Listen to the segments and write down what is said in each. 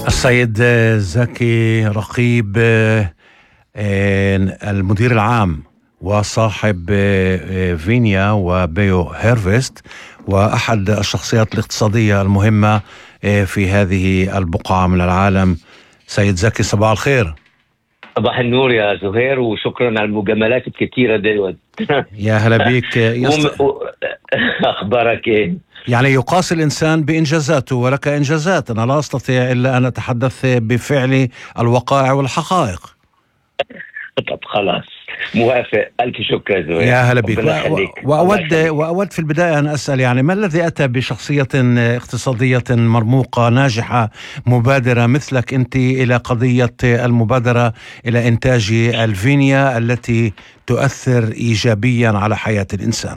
السيد زكي رقيب المدير العام وصاحب فينيا وبيو هيرفست واحد الشخصيات الاقتصاديه المهمه في هذه البقعه من العالم سيد زكي صباح الخير صباح النور يا زهير وشكرا على المجاملات الكثيره ديت يا هلا بيك يست... اخبارك ايه يعني يقاس الانسان بانجازاته ولك انجازات انا لا استطيع الا ان اتحدث بفعل الوقائع والحقائق طب خلاص موافق الف شكر يا زهير يا هلا بك واود واود في البدايه ان اسال يعني ما الذي اتى بشخصيه اقتصاديه مرموقه ناجحه مبادره مثلك انت الى قضيه المبادره الى انتاج الفينيا التي تؤثر ايجابيا على حياه الانسان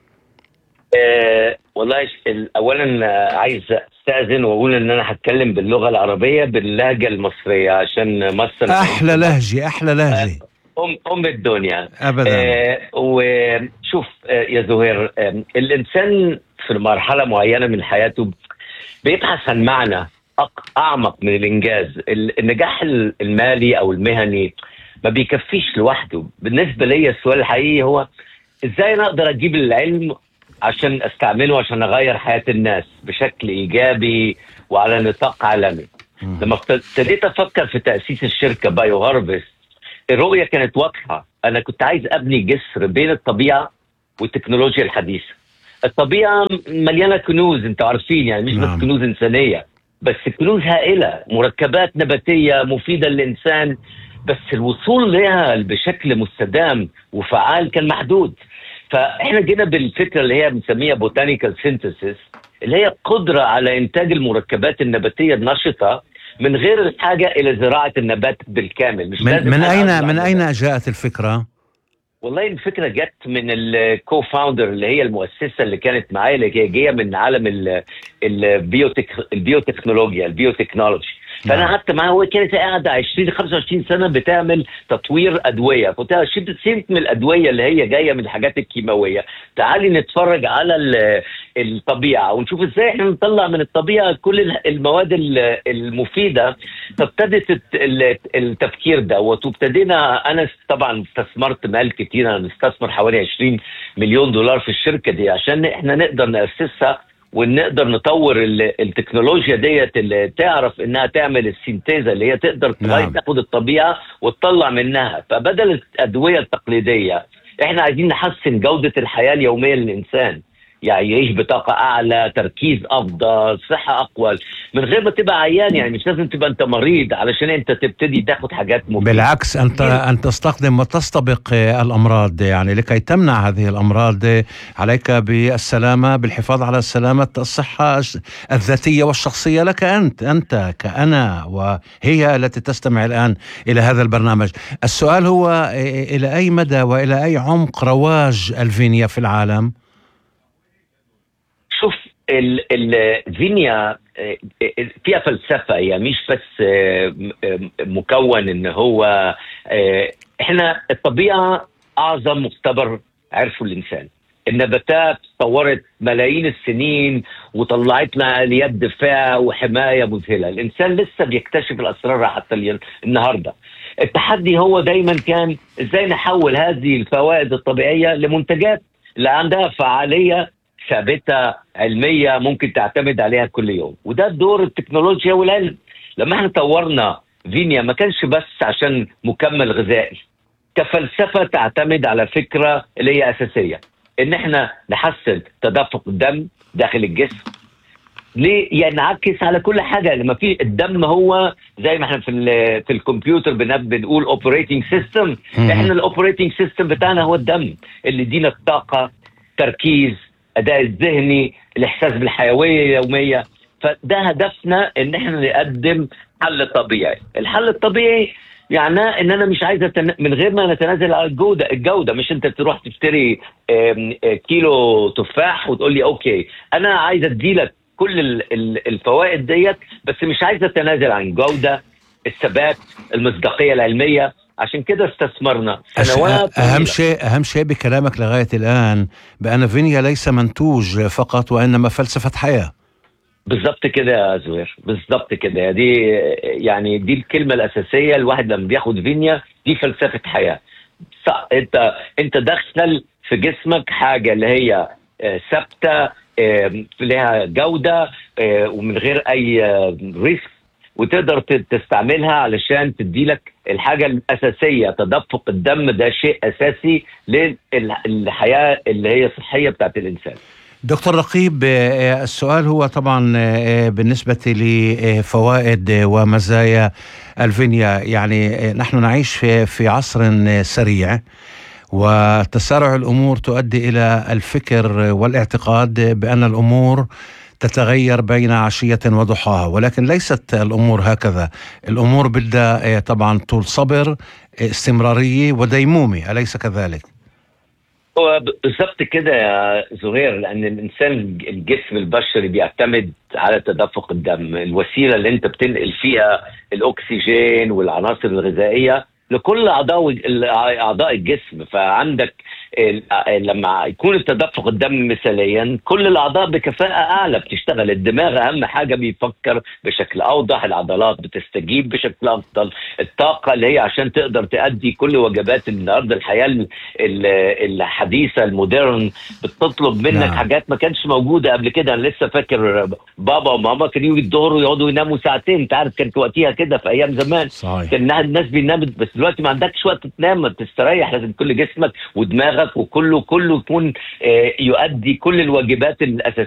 أه والله اولا عايز استاذن واقول ان انا هتكلم باللغه العربيه باللهجه المصريه عشان مصر احلى لهجه احلى لهجه ام ام الدنيا ابدا آه وشوف آه يا زهير آه الانسان في مرحله معينه من حياته بيبحث عن معنى اعمق من الانجاز النجاح المالي او المهني ما بيكفيش لوحده بالنسبه لي السؤال الحقيقي هو ازاي انا اقدر اجيب العلم عشان استعمله عشان اغير حياه الناس بشكل ايجابي وعلى نطاق عالمي لما ابتديت افكر في تاسيس الشركه بايو هارفست الرؤيه كانت واضحه انا كنت عايز ابني جسر بين الطبيعه والتكنولوجيا الحديثه الطبيعه مليانه كنوز انتوا عارفين يعني مش نعم. بس كنوز انسانيه بس كنوز هائله مركبات نباتيه مفيده للانسان بس الوصول لها بشكل مستدام وفعال كان محدود فاحنا جينا بالفكره اللي هي بنسميها بوتانيكال سينثيسيس اللي هي قدره على انتاج المركبات النباتيه النشطه من غير الحاجه الى زراعه النبات بالكامل مش من, من اين من اين جاءت الفكره؟ والله الفكره جت من الكو فاوندر اللي هي المؤسسه اللي كانت معايا اللي هي جايه من عالم البيوتك البيوتكنولوجيا البيوتكنولوجي فانا قعدت معاها وهي كانت قاعده 20 25 سنه بتعمل تطوير ادويه قلت لها سيبت من الادويه اللي هي جايه من الحاجات الكيماويه تعالي نتفرج على الطبيعه ونشوف ازاي احنا نطلع من الطبيعه كل المواد المفيده فابتدت التفكير دوت وابتدينا انا طبعا استثمرت مال كتير انا مستثمر حوالي 20 مليون دولار في الشركه دي عشان احنا نقدر ناسسها ونقدر نطور التكنولوجيا ديت اللي تعرف انها تعمل السينتيزا اللي هي تقدر نعم. تاخد الطبيعه وتطلع منها فبدل الادويه التقليديه احنا عايزين نحسن جوده الحياه اليوميه للانسان يعني يعيش بطاقة أعلى تركيز أفضل صحة أقوى من غير ما تبقى عيان يعني مش لازم تبقى أنت مريض علشان أنت تبتدي تاخد حاجات مفيدة بالعكس أنت أن تستخدم وتستبق الأمراض يعني لكي تمنع هذه الأمراض عليك بالسلامة بالحفاظ على سلامة الصحة الذاتية والشخصية لك أنت أنت كأنا وهي التي تستمع الآن إلى هذا البرنامج السؤال هو إلى أي مدى وإلى أي عمق رواج الفينيا في العالم؟ شوف الفينيا فيها فلسفه هي يعني مش بس مكون ان هو احنا الطبيعه اعظم مختبر عرفه الانسان النباتات طورت ملايين السنين وطلعت لنا اليات دفاع وحمايه مذهله، الانسان لسه بيكتشف الاسرار حتى النهارده. التحدي هو دايما كان ازاي نحول هذه الفوائد الطبيعيه لمنتجات اللي عندها فعاليه ثابته علميه ممكن تعتمد عليها كل يوم وده دور التكنولوجيا والعلم لما احنا طورنا فينيا ما كانش بس عشان مكمل غذائي كفلسفه تعتمد على فكره اللي هي اساسيه ان احنا نحسن تدفق الدم داخل الجسم ليه ينعكس على كل حاجه لما في الدم هو زي ما احنا في في الكمبيوتر بنقول اوبريتنج سيستم احنا الاوبريتنج سيستم بتاعنا هو الدم اللي يدينا الطاقه تركيز الاداء الذهني الاحساس بالحيويه اليوميه فده هدفنا ان احنا نقدم حل طبيعي الحل الطبيعي معناه ان انا مش عايز أتن... من غير ما نتنازل على الجوده الجوده مش انت تروح تشتري كيلو تفاح وتقول لي اوكي انا عايز اديلك كل الفوائد ديت بس مش عايز اتنازل عن جوده الثبات المصداقيه العلميه عشان كده استثمرنا سنوات اهم شيء اهم شيء بكلامك لغايه الان بان فينيا ليس منتوج فقط وانما فلسفه حياه بالظبط كده يا زهير بالظبط كده دي يعني دي الكلمه الاساسيه الواحد لما بياخد فينيا دي فلسفه حياه صح انت انت دخل في جسمك حاجه اللي هي آه، ثابته آه، لها جوده آه، ومن غير اي ريسك وتقدر ت- تستعملها علشان تديلك الحاجه الاساسيه تدفق الدم ده شيء اساسي للحياه اللي هي صحيه بتاعت الانسان دكتور رقيب آه، السؤال هو طبعا آه، بالنسبة لفوائد ومزايا الفينيا يعني آه، نحن نعيش في في عصر سريع وتسارع الأمور تؤدي إلى الفكر والاعتقاد بأن الأمور تتغير بين عشية وضحاها ولكن ليست الأمور هكذا الأمور بدها آه، طبعا طول صبر آه، استمرارية وديمومة أليس كذلك؟ هو ب- بالظبط كده يا زهير لان الانسان الجسم البشري بيعتمد على تدفق الدم الوسيله اللي انت بتنقل فيها الاكسجين والعناصر الغذائيه لكل اعضاء اعضاء الجسم فعندك ال- لما يكون التدفق الدم مثاليا كل الاعضاء بكفاءه اعلى بتشتغل الدماغ اهم حاجه بيفكر بشكل اوضح العضلات بتستجيب بشكل افضل الطاقه اللي هي عشان تقدر تأدي كل وجبات النهارده الحياه ال- ال- الحديثه المودرن بتطلب منك نعم. نعم. حاجات ما كانتش موجوده قبل كده انا لسه فاكر بابا وماما كانوا يجوا الظهر ويقعدوا يناموا ساعتين انت عارف كانت وقتها كده في ايام زمان صحيح كان الناس بينام بس دلوقتي ما عندكش وقت تنام تستريح لازم كل جسمك ودماغك وكله كله يكون آه، يؤدي كل الواجبات الاساسيه